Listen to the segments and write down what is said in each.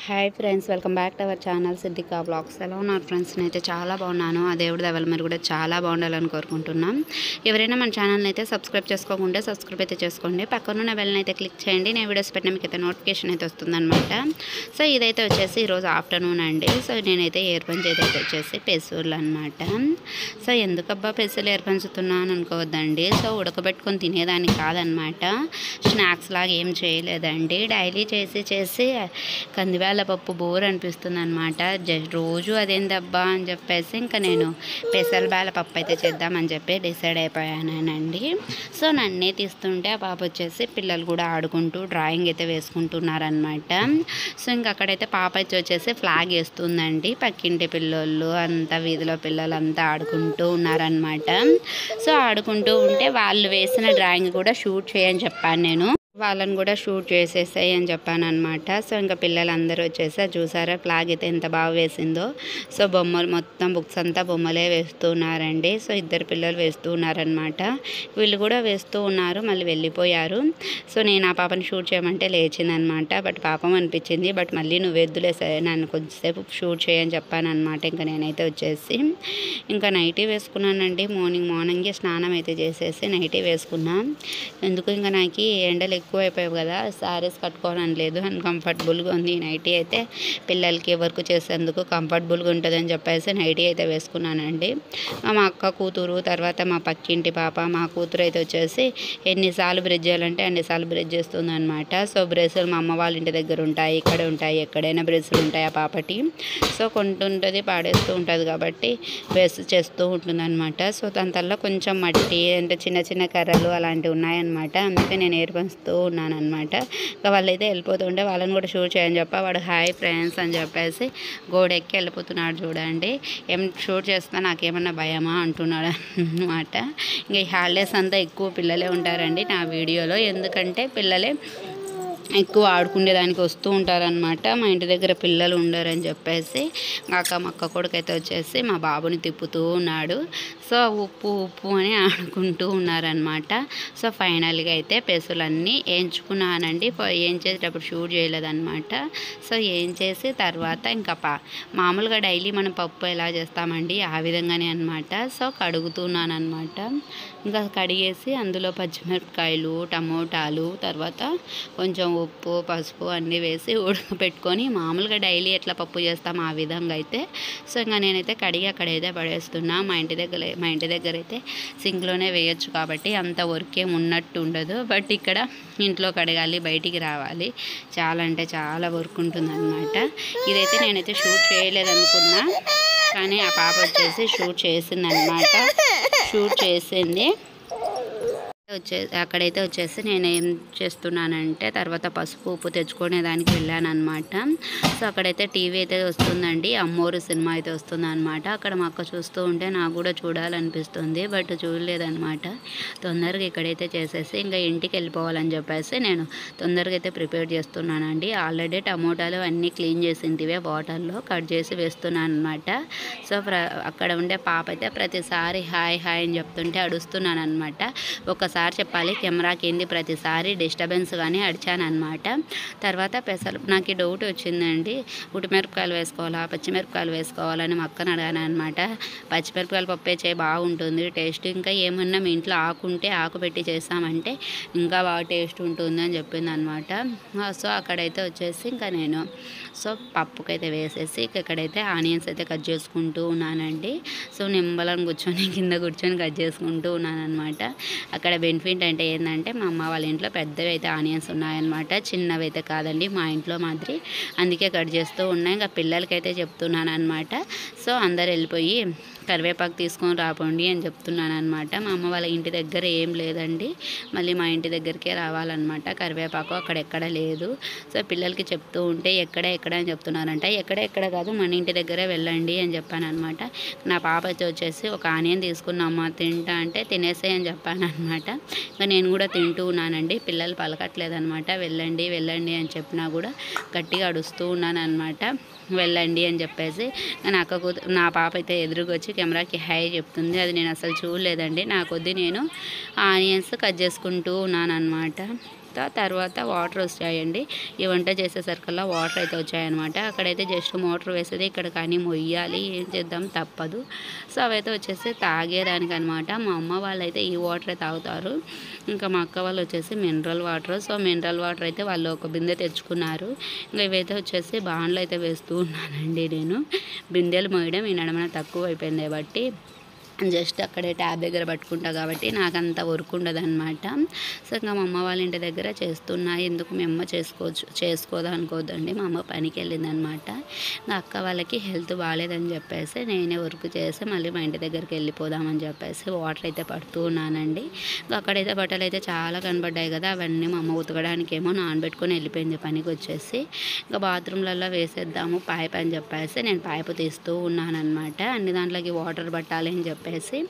Hi friends welcome back to our channel Siddhika blogs ఎలా ఉన్నారు friends నేనైతే చాలా బాగున్నాను ఆ దేవుడి దెవల మీరు కూడా చాలా బాగుండాలని కోరుకుంటున్నాం ఎవరైనా మన ఛానల్ని అయితే సబ్స్క్రైబ్ చేసుకోకుండా సబ్స్క్రైబ్ అయితే చేసుకోండి పక్కనున్న బెల్ని అయితే క్లిక్ చేయండి నేను వీడియోస్ పెట్టిన మీకు అయితే నోటిఫికేషన్ అయితే వస్తుందన్నమాట సో ఇదైతే వచ్చేసి ఈరోజు ఆఫ్టర్నూన్ అండి సో నేనైతే ఇయర్ పంచ్ అయితే వచ్చేసి పెసూర్లు అనమాట సో ఎందుకబ్బా పెసలు ఇయర్ పంచుతున్నాను అనుకోవద్దండి సో ఉడకబెట్టుకొని తినేదానికి కాదనమాట స్నాక్స్ లాగా ఏం చేయలేదండి డైలీ చేసి చేసి కందివేళ పప్పు బోర్ అనిపిస్తుంది అనమాట రోజు అదేందబ్బా అని చెప్పేసి ఇంకా నేను పెసల బేల పప్పు అయితే చేద్దామని చెప్పి డిసైడ్ అయిపోయానండి సో నన్నే తీస్తుంటే ఆ పాప వచ్చేసి పిల్లలు కూడా ఆడుకుంటూ డ్రాయింగ్ అయితే వేసుకుంటున్నారనమాట సో ఇంకా అక్కడైతే పాప అయితే వచ్చేసి ఫ్లాగ్ వేస్తుందండి పక్కింటి పిల్లోళ్ళు అంతా వీధిలో పిల్లలు అంతా ఆడుకుంటూ ఉన్నారనమాట సో ఆడుకుంటూ ఉంటే వాళ్ళు వేసిన డ్రాయింగ్ కూడా షూట్ చేయని చెప్పాను నేను వాళ్ళని కూడా షూట్ చేసేసాయి అని చెప్పాను అనమాట సో ఇంకా పిల్లలందరూ వచ్చేసి చూసారా ఫ్లాగ్ అయితే ఎంత బాగా వేసిందో సో బొమ్మలు మొత్తం బుక్స్ అంతా బొమ్మలే వేస్తున్నారండి సో ఇద్దరు పిల్లలు వేస్తూ ఉన్నారనమాట వీళ్ళు కూడా వేస్తూ ఉన్నారు మళ్ళీ వెళ్ళిపోయారు సో నేను ఆ పాపని షూట్ చేయమంటే లేచిందనమాట బట్ పాపం అనిపించింది బట్ మళ్ళీ నువ్వు ఎద్దులే సరే నన్ను కొద్దిసేపు షూట్ చేయని చెప్పాను అనమాట ఇంకా నేనైతే వచ్చేసి ఇంకా నైటీ వేసుకున్నానండి మార్నింగ్ మార్నింగే స్నానం అయితే చేసేసి నైటీ వేసుకున్నా ఎందుకు ఇంకా నాకు ఎండలు ఎక్కువ అయిపోయావు కదా శారీస్ కట్టుకోవాలని లేదు అన్కంఫర్టబుల్గా ఉంది ఈ నైటీ అయితే పిల్లలకి వర్క్ చేసేందుకు కంఫర్టబుల్గా ఉంటుందని చెప్పేసి నైటీ అయితే వేసుకున్నానండి మా అక్క కూతురు తర్వాత మా పక్కింటి పాప మా కూతురు అయితే వచ్చేసి ఎన్నిసార్లు బ్రిడ్జ్ చేయాలంటే అన్నిసార్లు బ్రిడ్జ్ చేస్తుంది అనమాట సో బ్రెస్సులు మా అమ్మ వాళ్ళ ఇంటి దగ్గర ఉంటాయి ఇక్కడే ఉంటాయి ఎక్కడైనా బ్రెస్సులు ఉంటాయి ఆ పాపటి సో కొంటుంటుంది పాడేస్తూ ఉంటుంది కాబట్టి బ్రెస్ చేస్తూ ఉంటుంది అనమాట సో దాంతల్లో కొంచెం మట్టి అంటే చిన్న చిన్న కర్రలు అలాంటివి ఉన్నాయన్నమాట అందుకే నేను ఏర్పరుస్తూ ఉన్నాను అనమాట ఇంకా వాళ్ళైతే వెళ్ళిపోతుంటే వాళ్ళని కూడా షూట్ చేయని చెప్ప వాడు హాయ్ ఫ్రెండ్స్ అని చెప్పేసి గోడ ఎక్కి వెళ్ళిపోతున్నాడు చూడండి ఏం షూట్ చేస్తున్నా నాకేమన్నా భయమా అంటున్నాడు అనమాట ఇంకా ఈ హాలిడేస్ అంతా ఎక్కువ పిల్లలే ఉంటారండి నా వీడియోలో ఎందుకంటే పిల్లలే ఎక్కువ ఆడుకునేదానికి వస్తూ ఉంటారనమాట మా ఇంటి దగ్గర పిల్లలు ఉండరని చెప్పేసి అక్క మా అక్క కొడుకు అయితే వచ్చేసి మా బాబుని తిప్పుతూ ఉన్నాడు సో ఉప్పు ఉప్పు అని ఆడుకుంటూ ఉన్నారనమాట సో ఫైనల్గా అయితే పెసులన్నీ వేయించుకున్నానండి ఏం చేసేటప్పుడు షూట్ చేయలేదన్నమాట సో ఏం చేసి తర్వాత ఇంకా పా మామూలుగా డైలీ మనం పప్పు ఎలా చేస్తామండి ఆ విధంగానే అనమాట సో కడుగుతున్నాను అనమాట ఇంకా కడిగేసి అందులో పచ్చిమిరపకాయలు టమోటాలు తర్వాత కొంచెం ఉప్పు పసుపు అన్నీ వేసి ఉడకపెట్టుకొని మామూలుగా డైలీ ఎట్లా పప్పు చేస్తాం ఆ విధంగా అయితే సో ఇంకా నేనైతే కడిగి అక్కడైతే పడేస్తున్నా మా ఇంటి దగ్గర మా ఇంటి దగ్గర అయితే సింక్లోనే వేయొచ్చు కాబట్టి అంత వర్క్ ఏం ఉన్నట్టు ఉండదు బట్ ఇక్కడ ఇంట్లో కడగాలి బయటికి రావాలి చాలా అంటే చాలా వర్క్ ఉంటుంది అనమాట ఇదైతే నేనైతే షూట్ చేయలేదనుకున్నా కానీ ఆ పాప వచ్చేసి షూట్ చేసింది అనమాట షూట్ చేసింది వచ్చే అక్కడైతే వచ్చేసి నేను ఏం చేస్తున్నానంటే తర్వాత పసుపు ఉప్పు తెచ్చుకునే దానికి వెళ్ళాను అనమాట సో అక్కడైతే టీవీ అయితే వస్తుందండి అమ్మోరు సినిమా అయితే వస్తుంది అనమాట అక్కడ మా అక్క చూస్తూ ఉంటే నాకు కూడా చూడాలనిపిస్తుంది బట్ చూడలేదనమాట తొందరగా ఇక్కడైతే చేసేసి ఇంకా ఇంటికి వెళ్ళిపోవాలని చెప్పేసి నేను తొందరగా అయితే ప్రిపేర్ చేస్తున్నానండి ఆల్రెడీ టమోటాలు అన్నీ క్లీన్ చేసింటివే వాటర్లో కట్ చేసి వేస్తున్నాను అనమాట సో అక్కడ ఉండే పాప అయితే ప్రతిసారి హాయ్ హాయ్ అని చెప్తుంటే అడుస్తున్నాను అనమాట ఒకసారి ఒకసారి చెప్పాలి కెమెరాకి ఏంది ప్రతిసారి డిస్టర్బెన్స్ కానీ అడిచాను అనమాట తర్వాత పెసలు నాకు డౌట్ వచ్చిందండి ఉటిమిరపకాయలు వేసుకోవాలా పచ్చిమిరపకాయలు వేసుకోవాలని మా అక్కని అడిగాను అనమాట పచ్చిమిరపకాయలు పప్పే చేయి బాగుంటుంది టేస్ట్ ఇంకా ఏమన్నా మీ ఇంట్లో ఆకుంటే ఆకు పెట్టి చేస్తామంటే ఇంకా బాగా టేస్ట్ ఉంటుంది అని చెప్పింది అనమాట సో అక్కడైతే వచ్చేసి ఇంకా నేను సో పప్పుకైతే వేసేసి ఇక్కడైతే ఆనియన్స్ అయితే కట్ చేసుకుంటూ ఉన్నానండి సో నిమ్మలను కూర్చొని కింద కూర్చొని కట్ చేసుకుంటూ ఉన్నాను అనమాట అక్కడ బెనిఫిట్ అంటే ఏంటంటే మా అమ్మ వాళ్ళ ఇంట్లో పెద్దవి అయితే ఆనియన్స్ ఉన్నాయన్నమాట చిన్నవి అయితే కాదండి మా ఇంట్లో మాదిరి అందుకే కట్ చేస్తూ ఉన్నాయి ఇంకా పిల్లలకైతే చెప్తున్నాను అనమాట సో అందరు వెళ్ళిపోయి కరివేపాకు తీసుకొని రాపోండి అని చెప్తున్నాను అనమాట మా అమ్మ వాళ్ళ ఇంటి దగ్గర ఏం లేదండి మళ్ళీ మా ఇంటి దగ్గరికే రావాలన్నమాట కరివేపాకు అక్కడ ఎక్కడ లేదు సో పిల్లలకి చెప్తూ ఉంటే ఎక్కడ ఎక్కడ అని చెప్తున్నారంట ఎక్కడ ఎక్కడ కాదు మన ఇంటి దగ్గరే వెళ్ళండి అని చెప్పాను అనమాట నా పాప అయితే వచ్చేసి ఒక ఆనియన్ తీసుకున్నామా తింటా అంటే తినేసే అని చెప్పాను అనమాట ఇంకా నేను కూడా తింటూ ఉన్నానండి పిల్లలు పలకట్లేదు అనమాట వెళ్ళండి వెళ్ళండి అని చెప్పినా కూడా గట్టిగా అడుస్తూ ఉన్నాను అనమాట వెళ్ళండి అని చెప్పేసి నా అక్క కూతురు నా పాప అయితే ఎదురుకొచ్చి కెమెరాకి హై చెప్తుంది అది నేను అసలు చూడలేదండి నా కొద్దీ నేను ఆనియన్స్ కట్ చేసుకుంటూ ఉన్నాను అనమాట కలుపుతా తర్వాత వాటర్ వచ్చాయండి ఈ వంట చేసేసరికల్లా వాటర్ అయితే వచ్చాయన్నమాట అక్కడైతే జస్ట్ మోటార్ వేసేది ఇక్కడ కానీ మొయ్యాలి ఏం చేద్దాం తప్పదు సో అవైతే వచ్చేసి తాగేదానికి అనమాట మా అమ్మ వాళ్ళు అయితే ఈ వాటరే తాగుతారు ఇంకా మా అక్క వాళ్ళు వచ్చేసి mineral water so mineral water అయితే వాళ్ళు ఒక బిందె తెచ్చుకున్నారు ఇంకా ఇవైతే వచ్చేసి బాండ్లు అయితే వేస్తూ ఉన్నానండి నేను బిందెలు మోయడం ఈ నడమన తక్కువ అయిపోయింది బట్టి జస్ట్ అక్కడే ట్యాబ్ దగ్గర పట్టుకుంటా కాబట్టి నాకు అంత వర్క్ ఉండదు అనమాట సో ఇంకా మా అమ్మ వాళ్ళ ఇంటి దగ్గర చేస్తున్నా ఎందుకు మీ అమ్మ చేసుకోవచ్చు చేసుకోదా అనుకోవద్దండి మా అమ్మ పనికి వెళ్ళింది అనమాట ఇంకా అక్క వాళ్ళకి హెల్త్ బాగాలేదని చెప్పేసి నేనే వర్క్ చేసి మళ్ళీ మా ఇంటి దగ్గరికి వెళ్ళిపోదామని చెప్పేసి వాటర్ అయితే పడుతూ ఉన్నానండి ఇంకా అక్కడైతే బట్టలు అయితే చాలా కనబడ్డాయి కదా అవన్నీ మా అమ్మ ఉతకడానికి ఏమో నానబెట్టుకొని వెళ్ళిపోయింది పనికి వచ్చేసి ఇంకా బాత్రూమ్లలో వేసేద్దాము పైప్ అని చెప్పేసి నేను పైపు తీస్తూ ఉన్నానన్నమాట అన్ని దాంట్లోకి వాటర్ పట్టాలి అని చెప్పేసి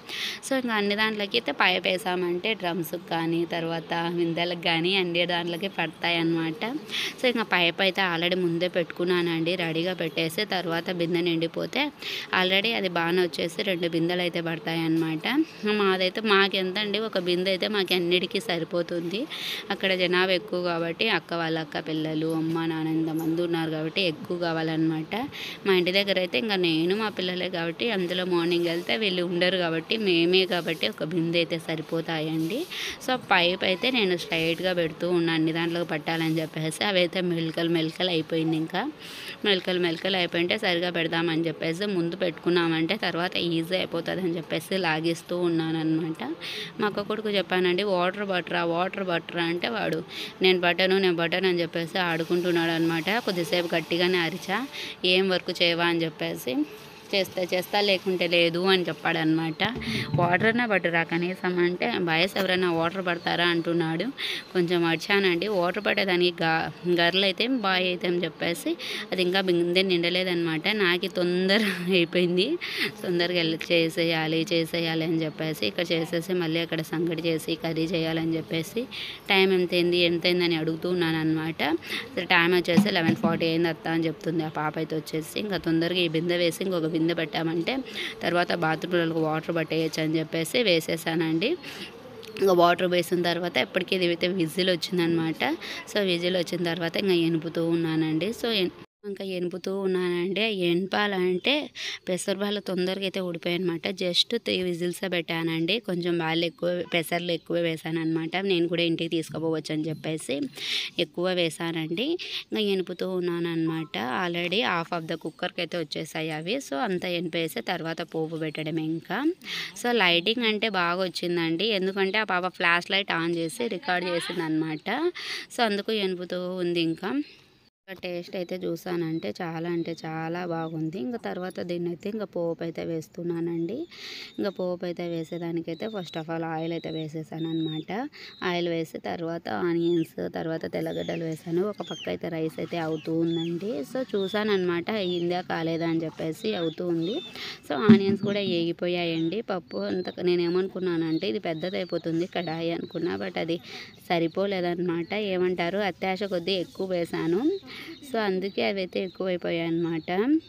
సో ఇంకా అన్ని దాంట్లోకి అయితే పైప్ వేసామంటే డ్రమ్స్కి కానీ తర్వాత విందెలకు కానీ అన్ని దాంట్లోకి పడతాయి అన్నమాట సో ఇంకా పైప్ అయితే ఆల్రెడీ ముందే పెట్టుకున్నానండి రెడీగా పెట్టేసి తర్వాత బిందె నిండిపోతే ఆల్రెడీ అది బాగానే వచ్చేసి రెండు బిందెలు అయితే పడతాయి అన్నమాట మాదైతే మాకు ఎంత అండి ఒక బిందె అయితే మాకు అన్నిటికీ సరిపోతుంది అక్కడ జనాభా ఎక్కువ కాబట్టి అక్క వాళ్ళ అక్క పిల్లలు అమ్మ నాన్న ఇంతమంది ఉన్నారు కాబట్టి ఎక్కువ కావాలన్నమాట మా ఇంటి దగ్గర అయితే ఇంకా నేను మా పిల్లలే కాబట్టి అందులో మార్నింగ్ వెళ్తే వీళ్ళు ఉండరు కాబట్టి మేమే కాబట్టి ఒక బిందె అయితే సరిపోతాయండి సో పైప్ అయితే నేను స్ట్రైట్గా పెడుతూ ఉన్నాను అన్ని దాంట్లోకి పట్టాలని చెప్పేసి అవైతే మెలికలు మెలికలు అయిపోయింది ఇంకా మెలికలు మెలికలు అయిపోయింటే సరిగా పెడదామని చెప్పేసి ముందు పెట్టుకున్నామంటే తర్వాత ఈజీ అయిపోతుంది అని చెప్పేసి లాగిస్తూ ఉన్నాను అనమాట మా అక్క కొడుకు చెప్పానండి వాటర్ బట్టరా వాటర్ బట్టరా అంటే వాడు నేను బట్టను నేను బట్టను అని చెప్పేసి ఆడుకుంటున్నాడు అనమాట కొద్దిసేపు గట్టిగానే అరిచా ఏం వర్క్ చేయవా అని చెప్పేసి చేస్తే చేస్తా లేకుంటే లేదు అని చెప్పాడనమాట వాటర్ అన్నా పట్టురా కనీసం అంటే బాయ్స్ ఎవరైనా వాటర్ పడతారా అంటున్నాడు కొంచెం అడిచానండి వాటర్ పట్టేదానికి గా గర్లు అయితే బాయ్ అయితే అని చెప్పేసి అది ఇంకా బిందె నిండలేదనమాట నాకు తొందర అయిపోయింది తొందరగా వెళ్ళి చేసేయాలి చేసేయాలి అని చెప్పేసి ఇక్కడ చేసేసి మళ్ళీ అక్కడ సంగటి చేసి కర్రీ చేయాలని చెప్పేసి టైం ఎంత అయింది ఎంత అయిందని అడుగుతున్నాను అనమాట టైం వచ్చేసి లెవెన్ ఫార్టీ అయింది అత్త అని చెప్తుంది ఆ పాప అయితే వచ్చేసి ఇంకా తొందరగా ఈ బిందె వేసి ఇంకొక బిందె పెట్టామంటే తర్వాత బాత్రూంలకు వాటర్ పట్టేయచ్చు అని చెప్పేసి వేసేసానండి ఇంకా వాటర్ వేసిన తర్వాత ఎప్పటికీ ఇది అయితే విజిల్ వచ్చిందనమాట సో విజిల్ వచ్చిన తర్వాత ఇంకా ఎనుపుతూ ఉన్నానండి సో ఎన్- ఇంకా ఎనుపుతూ ఉన్నానంటే ఎనపాలంటే పెసరబాలు తొందరగా అయితే ఉడిపోయాయి అనమాట జస్ట్ త్రీ విజిల్సే పెట్టానండి కొంచెం బాగా ఎక్కువ పెసర్లు ఎక్కువ వేసాను అనమాట నేను కూడా ఇంటికి తీసుకుపోవచ్చు అని చెప్పేసి ఎక్కువ వేసానండి ఇంకా ఎనుపుతూ ఉన్నాను అనమాట ఆల్రెడీ హాఫ్ ఆఫ్ ద కుక్కర్కి అయితే వచ్చేసాయి అవి సో అంతా ఎనిపేసి తర్వాత పోపు పెట్టడమే ఇంకా సో లైటింగ్ అంటే బాగా వచ్చిందండి ఎందుకంటే ఆ పాప ఫ్లాష్ లైట్ ఆన్ చేసి రికార్డ్ చేసింది అనమాట సో అందుకు ఎనుపుతూ ఉంది ఇంకా ఇంకా టేస్ట్ అయితే చూసానంటే చాలా అంటే చాలా బాగుంది ఇంకా తర్వాత దీన్ని అయితే ఇంకా పోపు అయితే వేస్తున్నానండి ఇంకా పోపు అయితే వేసేదానికైతే ఫస్ట్ ఆఫ్ ఆల్ ఆయిల్ అయితే వేసేసాను అనమాట ఆయిల్ వేసి తర్వాత ఆనియన్స్ తర్వాత తెల్లగడ్డలు వేసాను ఒక పక్క అయితే రైస్ అయితే అవుతూ ఉందండి సో చూసాను అనమాట అయ్యిందా కాలేదా అని చెప్పేసి అవుతూ ఉంది సో ఆనియన్స్ కూడా ఏగిపోయాయండి పప్పు అంత నేను ఏమనుకున్నానంటే ఇది పెద్దది అయిపోతుంది కడాయి అనుకున్నా బట్ అది సరిపోలేదన్నమాట ఏమంటారు అత్యాశ కొద్దీ ఎక్కువ వేసాను సో అందుకే అవి అయితే ఎక్కువైపోయాయి అన్నమాట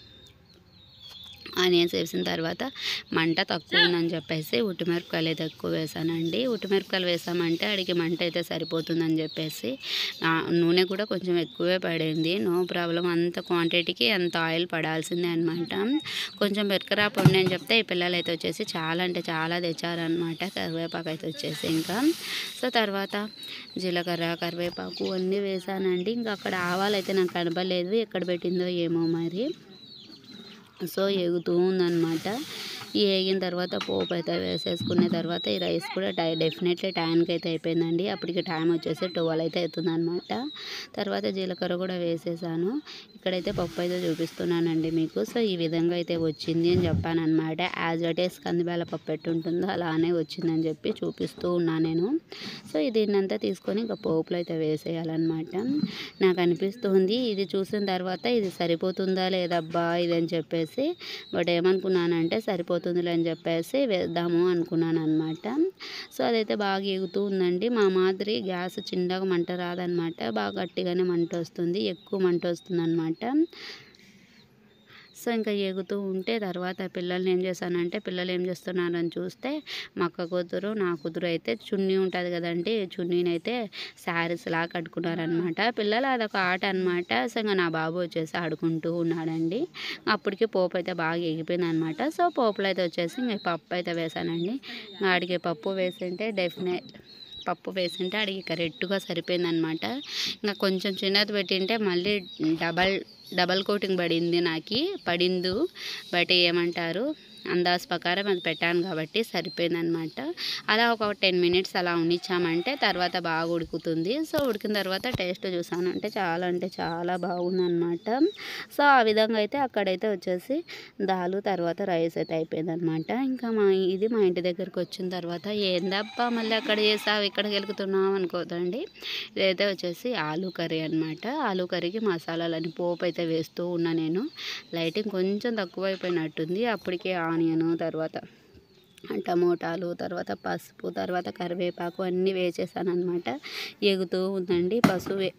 ఆనియన్స్ వేసిన తర్వాత మంట తక్కువ ఉందని చెప్పేసి ఉట్టిమిరపకాయలు అయితే ఎక్కువ వేసానండి ఉట్టిమిరపకాయలు వేసామంటే అడిగి మంట అయితే సరిపోతుందని చెప్పేసి ఆ, నూనె కూడా కొంచెం ఎక్కువే పడింది నో ప్రాబ్లం అంత క్వాంటిటీకి అంత ఆయిల్ పడాల్సిందే అనమాట కొంచెం బెరకరా పొండి అని చెప్తే ఈ పిల్లలు అయితే వచ్చేసి చాలా అంటే చాలా తెచ్చారనమాట కరివేపాకు అయితే వచ్చేసి ఇంకా సో తర్వాత జీలకర్ర కరివేపాకు అన్నీ వేసానండి ఇంకా అక్కడ ఆవాలు అయితే నాకు కనపడలేదు ఎక్కడ పెట్టిందో ఏమో మరి సో ఎగుతూ ఉందన్నమాట ఈ వేగిన తర్వాత పోపు అయితే వేసేసుకున్న తర్వాత ఈ రైస్ కూడా టై డెఫినెట్లీ టైంకి అయితే అయిపోయిందండి అప్పటికి టైం వచ్చేసి ట్వెల్వ్ అయితే అవుతుందన్నమాట తర్వాత జీలకర్ర కూడా వేసేసాను ఇక్కడైతే పప్పు అయితే చూపిస్తున్నానండి మీకు సో ఈ విధంగా అయితే వచ్చింది అని చెప్పాను అనమాట యాజ్ ఇట్ ఈస్ కందిబేల పప్పు ఎట్టుంటుందో అలానే వచ్చిందని చెప్పి చూపిస్తూ ఉన్నాను నేను సో దీన్నంతా తీసుకొని ఇంకా పోపులో అయితే వేసేయాలన్నమాట నాకు అనిపిస్తుంది ఇది చూసిన తర్వాత ఇది సరిపోతుందా లేదబ్బా ఇది అని చెప్పేసి బట్ ఏమనుకున్నానంటే సరిపోతుందిలే అని చెప్పేసి వేద్దాము అనుకున్నాను అనమాట సో అదైతే బాగా ఎగుతూ ఉందండి మా మాదిరి గ్యాస్ చిన్నగా మంట రాదనమాట బాగా గట్టిగానే మంట వస్తుంది ఎక్కువ మంట వస్తుంది అనమాట సో ఇంకా ఎగుతూ ఉంటే తర్వాత పిల్లల్ని ఏం చేశానంటే పిల్లలు ఏం చేస్తున్నారని చూస్తే మా అక్క కూతురు నా కూతురు అయితే చున్నీ ఉంటుంది కదండి చున్నీని అయితే శారీస్ లాగా కట్టుకున్నారనమాట పిల్లలు అదొక ఆట అనమాట సో ఇంకా నా బాబు వచ్చేసి ఆడుకుంటూ ఉన్నాడండి అప్పటికి పోపు అయితే బాగా ఎగిపోయింది అనమాట సో పోపులో అయితే వచ్చేసి ఇంకా పప్పు అయితే వేసానండి ఆడికి పప్పు వేసింటే డెఫినెట్ పప్పు వేసింటే ఆడికి కరెక్ట్గా సరిపోయిందనమాట ఇంకా కొంచెం చిన్నది పెట్టింటే మళ్ళీ డబల్ డబల్ కోటింగ్ పడింది నాకు పడిందు బట్ ఏమంటారు అందాజ్ ప్రకారం అది పెట్టాను కాబట్టి సరిపోయిందనమాట అలా ఒక టెన్ మినిట్స్ అలా ఉండిచ్చామంటే తర్వాత బాగా ఉడుకుతుంది సో ఉడికిన తర్వాత టేస్ట్ చూసాను అంటే చాలా అంటే చాలా బాగుందన్నమాట సో ఆ విధంగా అయితే అక్కడైతే వచ్చేసి దాలు తర్వాత రైస్ అయితే అయిపోయిందనమాట ఇంకా మా ఇది మా ఇంటి దగ్గరికి వచ్చిన తర్వాత ఏందబ్బా మళ్ళీ అక్కడ చేసావు ఇక్కడ గెలుకుతున్నావు అనుకోదండి ఇదైతే వచ్చేసి ఆలూ కర్రీ అనమాట ఆలూ కర్రీకి మసాలాలని పోపు అయితే వేస్తూ ఉన్నా నేను లైటింగ్ కొంచెం తక్కువ అయిపోయినట్టుంది అప్పటికే ఆనియన్ తర్వాత టమోటాలు తర్వాత పసుపు తర్వాత కరివేపాకు అన్నీ వేసేసాను అనమాట ఎగుతూ ఉందండి పసుపు వే-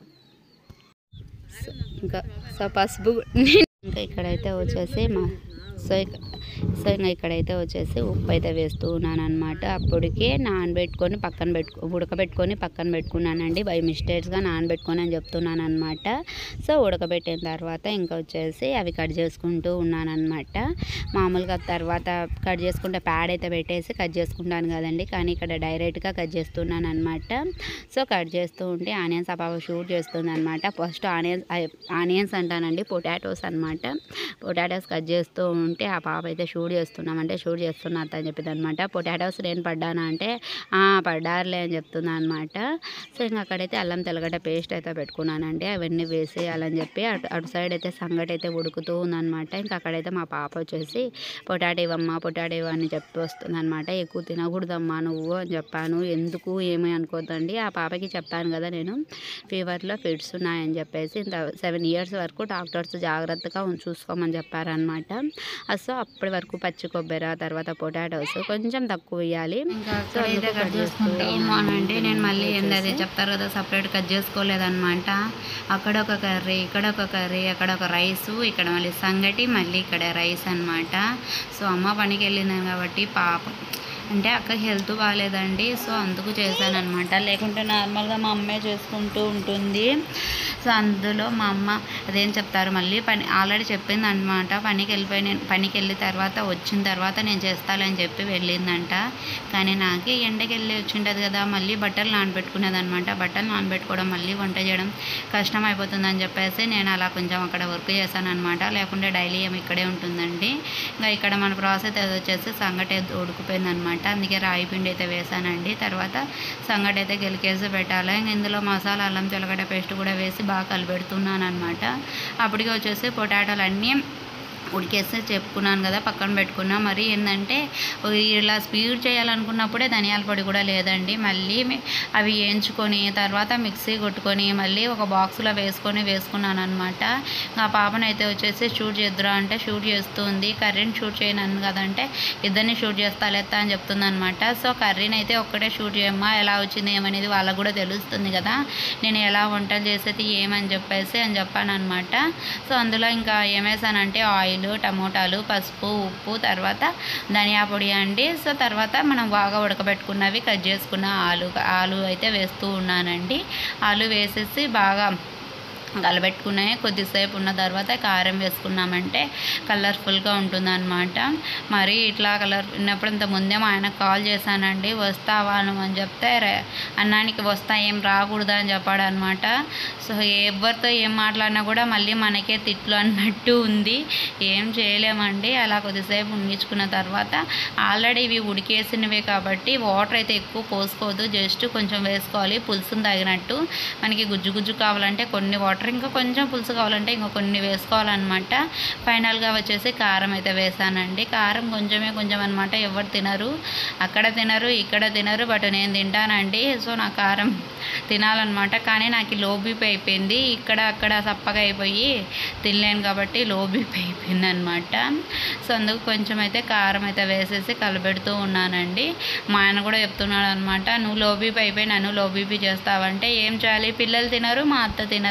సో ఇంకా సో పసుపు ఇంకా ఇక్కడైతే వచ్చేసి మా సో ఇక సో ఇంకా ఇక్కడైతే వచ్చేసి ఉప్పు అయితే వేస్తూ ఉన్నాను అనమాట అప్పటికే నానబెట్టుకొని పక్కన పెట్టుకో ఉడకబెట్టుకొని పక్కన పెట్టుకున్నానండి బై మిస్టేక్స్గా నానబెట్టుకొని అని చెప్తున్నాను అనమాట సో ఉడకబెట్టిన తర్వాత ఇంకా వచ్చేసి అవి కట్ చేసుకుంటూ ఉన్నాను అనమాట మామూలుగా తర్వాత కట్ చేసుకుంటే ప్యాడ్ అయితే పెట్టేసి కట్ చేసుకుంటాను కదండి కానీ ఇక్కడ డైరెక్ట్గా కట్ చేస్తున్నాను అనమాట సో కట్ చేస్తూ ఉంటే ఆనియన్స్ ఆ పాప షూట్ చేస్తుంది అనమాట ఫస్ట్ ఆనియన్స్ ఆనియన్స్ అంటానండి పొటాటోస్ అనమాట పొటాటోస్ కట్ చేస్తూ ఉంటే ఆ పాప అయితే షూట్ చేస్తున్నామంటే షూట్ చేస్తున్నా అత్త అని చెప్పింది అనమాట పొటాటోస్ నేను పడ్డానా అంటే "ఆ, పడ్డారులే అని చెప్తున్నా అనమాట సో ఇంకా అక్కడైతే అల్లం తెల్లగడ్డ పేస్ట్ అయితే పెట్టుకున్నానండి అవన్నీ వేసేయాలని చెప్పి అటు అటు సైడ్ అయితే సంగటి అయితే ఉడుకుతూ ఉందన్నమాట ఇంకా అక్కడైతే మా పాప వచ్చేసి పొటాటో ఇవ్వమ్మా పొటాటో ఇవ్వ అని చెప్పి వస్తుంది అనమాట ఎక్కువ తినకూడదమ్మా నువ్వు అని చెప్పాను ఎందుకు ఏమీ అనుకోద్దండి ఆ పాపకి చెప్పాను కదా నేను ఫీవర్లో ఫిట్స్ ఉన్నాయని చెప్పేసి ఇంత సెవెన్ ఇయర్స్ వరకు డాక్టర్స్ జాగ్రత్తగా ఉం- చూసుకోమని చెప్పారనమాట సో అప్పటి వరకు పచ్చి కొబ్బరి తర్వాత పొటాటోస్ కొంచెం తక్కువ వేయాలి ఇంకా సో అక్కడైతే అందుకు కట్ కట్ చేసుకుంటే చేస్తూ ఏమోనండి నేను మళ్ళీ వచ్చేసి. ఏంది అది చెప్తారు కదా సపరేట్ కట్ చేసుకోలేదన్నమాట అక్కడ ఒక కర్రీ ఇక్కడ ఒక కర్రీ అక్కడ ఒక రైస్ ఇక్కడ మళ్ళీ సంగటి మళ్ళీ ఇక్కడ రైస్ అన్నమాట సో అమ్మ పనికి వెళ్ళిందని కాబట్టి పాపం అంటే అక్క హెల్త్ బాగాలేదండి సో అందుకు చేశాను అనమాట లేకుంటే నార్మల్గా మా అమ్మే చేసుకుంటూ ఉంటుంది సో అందులో మా అమ్మ అదేం చెప్తారు మళ్ళీ పని ఆల్రెడీ చెప్పింది అనమాట పనికి వెళ్ళిపోయి నేను పనికి వెళ్ళిన తర్వాత వచ్చిన తర్వాత నేను చేస్తానని చెప్పి వెళ్ళిందంట కానీ నాకే ఎండకి వెళ్ళి వచ్చింటది కదా మళ్ళీ బట్టలు నానబెట్టుకునేది అనమాట బట్టలు నానబెట్టుకోవడం మళ్ళీ వంట చేయడం కష్టం అయిపోతుందని చెప్పేసి నేను అలా కొంచెం అక్కడ వర్క్ చేశాను అనమాట లేకుంటే డైలీ ఏమి ఇక్కడే ఉంటుందండి ఇంకా ఇక్కడ మన ప్రాసెస్ అది వచ్చేసి సంగటి అయితే ఉడికిపోయింది అనమాట అందుకే రాయి పిండి అయితే వేసానండి తర్వాత సంగటి అయితే గెలికేసి పెట్టాలి ఇంక ఇందులో మసాలా అల్లం తెల్లగడ్డ పేస్ట్ కూడా వేసి బాగా కలిపెడుతున్నాను అనమాట అప్పటికి వచ్చేసి పొటాటోలు అన్నీ ఉడికేస్తే చెప్పుకున్నాను కదా పక్కన పెట్టుకున్నా మరి ఏంటంటే ఇలా స్పీడ్ చేయాలనుకున్నప్పుడే ధనియాల పొడి కూడా లేదండి మళ్ళీ మి- అవి వేయించుకొని తర్వాత మిక్సీ కొట్టుకొని మళ్ళీ ఒక బాక్స్లో వేసుకొని వేసుకున్నాను అనమాట ఆ పాపనైతే వచ్చేసి షూట్ చేద్దురా అంటే షూట్ చేస్తుంది కర్రీని షూట్ చేయను కదంటే ఇద్దరిని షూట్ చేస్తా లేస్తా అని చెప్తుంది అనమాట సో కర్రీని అయితే ఒక్కటే షూట్ చేయమ్మా ఎలా వచ్చింది ఏమనేది వాళ్ళకు కూడా తెలుస్తుంది కదా నేను ఎలా వంటలు చేసేది ఏమని చెప్పేసి అని చెప్పాను అనమాట సో అందులో ఇంకా ఏమేసానంటే ఆయిల్ టమోటాలు పసుపు ఉప్పు తర్వాత ధనియా పొడి అండి సో తర్వాత మనం బాగా ఉడకబెట్టుకున్నవి కట్ చేసుకున్న ఆలు ఆలు అయితే వేస్తూ ఉన్నానండి ఆలు వేసేసి బాగా కలబెట్టుకున్నాయి కొద్దిసేపు ఉన్న తర్వాత కారం వేసుకున్నామంటే కలర్ఫుల్గా ఉంటుందన్నమాట మరి ఇట్లా కలర్ ఉన్నప్పుడు ఇంత ముందే మా ఆయనకు కాల్ చేశానండి వస్తావా నువ్వు అని చెప్తే "రే, అన్నానికి వస్తా ఏం రాకూడదు అని చెప్పాడు అనమాట సో ఎవరితో ఏం మాట్లాడినా కూడా మళ్ళీ మనకే తిట్లు అన్నట్టు ఉంది ఏం చేయలేమండి అలా కొద్దిసేపు ఉండించుకున్న తర్వాత ఆల్రెడీ ఇవి ఉడికేసినవే కాబట్టి వాటర్ అయితే ఎక్కువ పోసుకోవద్దు జస్ట్ కొంచెం వేసుకోవాలి పులుసును తగినట్టు మనకి గుజ్జు గుజ్జు కావాలంటే కొన్ని వాటర్ ఇంకా కొంచెం పులుసు కావాలంటే ఇంకా కొన్ని వేసుకోవాలన్నమాట ఫైనల్గా వచ్చేసి కారం అయితే వేసానండి కారం కొంచెమే కొంచెం అనమాట ఎవరు తినరు అక్కడ తినరు ఇక్కడ తినరు బట్ నేను తింటానండి సో నా కారం తినాలన్నమాట కానీ నాకు లో బీపీ అయిపోయింది ఇక్కడ అక్కడ సప్పగా అయిపోయి తినలేను కాబట్టి లో బీపీ అయిపోయింది అనమాట సో అందుకు కొంచెం అయితే కారం అయితే వేసేసి కలబెడుతూ ఉన్నానండి మా ఆయన కూడా చెప్తున్నాడు అనమాట నువ్వు లో బీపీ అయిపోయి నన్ను లో బీపీ చేస్తావంటే ఏం చేయాలి పిల్లలు తినరు మా అత్త తినదండి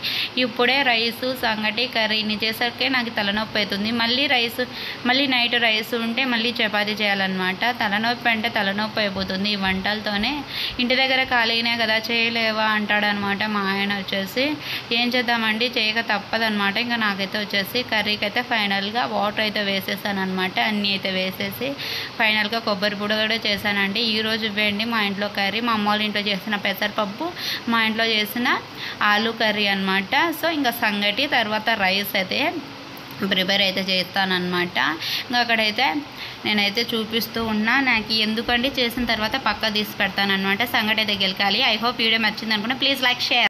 ఇప్పుడే రైస్ సంగటి కర్రీని చేసరికి నాకు తలనొప్పి అవుతుంది మళ్ళీ రైస్ మళ్ళీ నైట్ రైస్ ఉంటే మళ్ళీ చపాతీ చేయాలన్నమాట తలనొప్పి అంటే తలనొప్పి అయిపోతుంది ఈ వంటలతోనే ఇంటి దగ్గర ఖాళీనే కదా చేయలేవా అంటాడనమాట మా ఆయన వచ్చేసి ఏం చేద్దామండి చేయక తప్పదనమాట ఇంకా నాకైతే వచ్చేసి కర్రీకి అయితే ఫైనల్గా వాటర్ అయితే వేసేసాను అనమాట అన్నీ అయితే వేసేసి ఫైనల్గా కొబ్బరి పొడి కూడా చేశానండి ఈరోజు ఇవ్వండి మా ఇంట్లో కర్రీ మా అమ్మ వాళ్ళ ఇంట్లో చేసిన పెసరపప్పు మా ఇంట్లో చేసిన ఆలు కర్రీ అనమాట సో ఇంకా సంగటి తర్వాత రైస్ అయితే ప్రిపేర్ అయితే చేస్తానన్నమాట ఇంకా అక్కడైతే నేనైతే చూపిస్తూ ఉన్నా నాకు ఎందుకండి చేసిన తర్వాత పక్క తీసి పెడతానమాట సంగటి అయితే గెలకాలి ఐ హోప్ వీడియో నచ్చింది అనుకున్నా ప్లీజ్ లైక్ షేర్